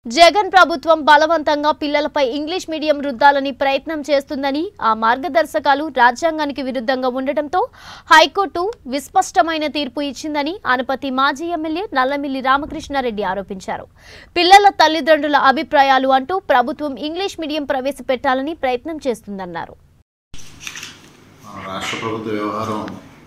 జగన్ ప్రభుత్వం బలవంతంగా పిల్లలపై ఇంగ్లీష్ మీడియం రుద్దాలని ప్రయత్నం చేస్తుందని ఆ మార్గదర్శకాలు రాజ్యాంగానికి విరుద్ధంగా ఉండటంతో హైకోర్టు విస్పష్టమైన తీర్పు ఇచ్చిందని ఆనపతి మాజీ ఎమ్మెల్యే నల్లమిల్లి రామకృష్ణారెడ్డి ఆరోపించారు పిల్లల తల్లిదండ్రుల అభిప్రాయాలు అంటూ ప్రభుత్వం ఇంగ్లీష్ మీడియం ప్రవేశపెట్టాలని ప్రయత్నం చేస్తుందన్నారు మన రాష్ట్ర ప్రభుత్వ వ్యవహారం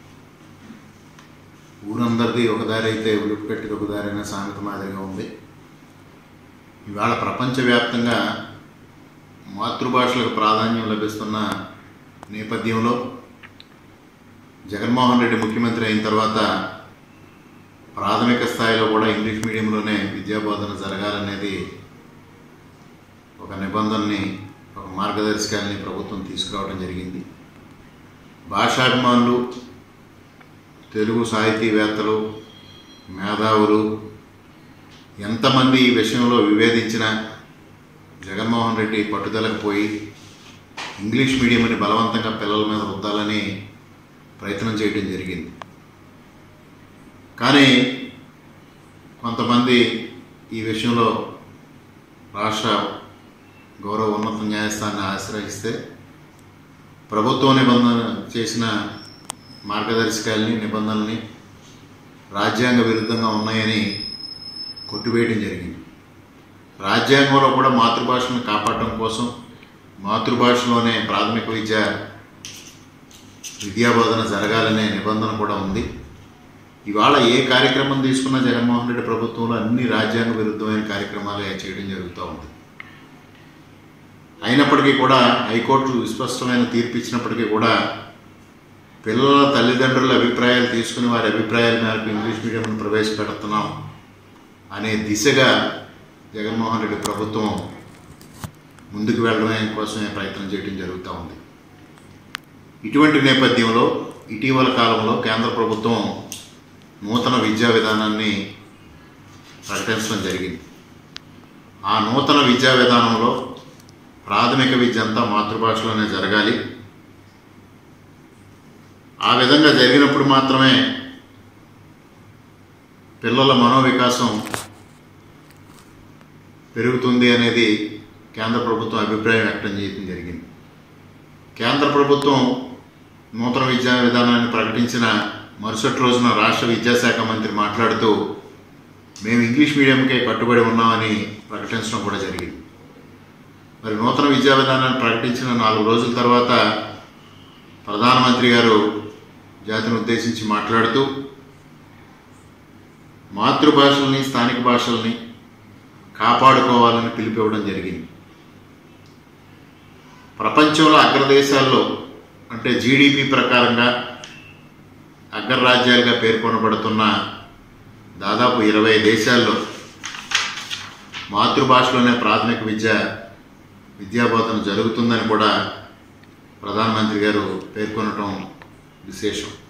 ఊరందరిది ఒక దారి అయితే ఉలిపిపెట్టిది ఒక దారి అనే సామెత మాదిరిగా ఉంది ఇవాళ ప్రపంచవ్యాప్తంగా మాతృభాషలకు ప్రాధాన్యం లభిస్తున్న నేపథ్యంలో జగన్మోహన్ రెడ్డి ముఖ్యమంత్రి అయిన తర్వాత ప్రాథమిక స్థాయిలో కూడా ఇంగ్లీష్ మీడియంలోనే విద్యాబోధన జరగాలనేది ఒక నిబంధనని ఒక మార్గదర్శకాలని ప్రభుత్వం తీసుకురావడం జరిగింది భాషాభిమానులు తెలుగు సాహితీవేత్తలు మేధావులు ఎంతమంది ఈ విషయంలో వివేదించినా జగన్మోహన్ రెడ్డి పట్టుదలకు పోయి ఇంగ్లీష్ మీడియంని బలవంతంగా పిల్లల మీద రుద్దాలని ప్రయత్నం చేయడం జరిగింది కానీ కొంతమంది ఈ విషయంలో రాష్ట్ర గౌరవ ఉన్నత న్యాయస్థానాన్ని ఆశ్రయిస్తే ప్రభుత్వం నిబంధన చేసిన మార్గదర్శకాలని నిబంధనల్ని రాజ్యాంగ విరుద్ధంగా ఉన్నాయని కొట్టివేయడం జరిగింది రాజ్యాంగంలో కూడా మాతృభాషను కాపాడటం కోసం మాతృభాషలోనే ప్రాథమిక విద్య విద్యాబోధన జరగాలనే నిబంధన కూడా ఉంది ఇవాళ ఏ కార్యక్రమం తీసుకున్నా జగన్మోహన్ రెడ్డి ప్రభుత్వంలో అన్ని రాజ్యాంగ విరుద్ధమైన కార్యక్రమాలే చేయడం జరుగుతూ ఉంది అయినప్పటికీ కూడా హైకోర్టు విస్పష్టమైన తీర్పు ఇచ్చినప్పటికీ కూడా పిల్లల తల్లిదండ్రుల అభిప్రాయాలు తీసుకుని వారి అభిప్రాయాల మేరకు ఇంగ్లీష్ మీడియంను ప్రవేశపెడుతున్నాం అనే దిశగా జగన్మోహన్ రెడ్డి ప్రభుత్వం ముందుకు వెళ్ళడమే కోసమే ప్రయత్నం చేయడం జరుగుతూ ఉంది ఇటువంటి నేపథ్యంలో ఇటీవల కాలంలో కేంద్ర ప్రభుత్వం నూతన విద్యా విధానాన్ని ప్రకటించడం జరిగింది ఆ నూతన విద్యా విధానంలో ప్రాథమిక విద్య అంతా మాతృభాషలోనే జరగాలి ఆ విధంగా జరిగినప్పుడు మాత్రమే పిల్లల మనోవికాసం పెరుగుతుంది అనేది కేంద్ర ప్రభుత్వం అభిప్రాయం వ్యక్తం చేయడం జరిగింది కేంద్ర ప్రభుత్వం నూతన విద్యా విధానాన్ని ప్రకటించిన మరుసటి రోజున రాష్ట్ర విద్యాశాఖ మంత్రి మాట్లాడుతూ మేము ఇంగ్లీష్ మీడియంకే కట్టుబడి ఉన్నామని ప్రకటించడం కూడా జరిగింది మరి నూతన విద్యా విధానాన్ని ప్రకటించిన నాలుగు రోజుల తర్వాత ప్రధానమంత్రి గారు జాతిని ఉద్దేశించి మాట్లాడుతూ మాతృభాషల్ని స్థానిక భాషల్ని కాపాడుకోవాలని పిలిపివ్వడం జరిగింది ప్రపంచంలో అగ్రదేశాల్లో అంటే జీడిపి ప్రకారంగా అగ్రరాజ్యాలుగా పేర్కొనబడుతున్న దాదాపు ఇరవై దేశాల్లో మాతృభాషలోనే ప్రాథమిక విద్య విద్యాబోధన జరుగుతుందని కూడా ప్రధానమంత్రి గారు పేర్కొనటం విశేషం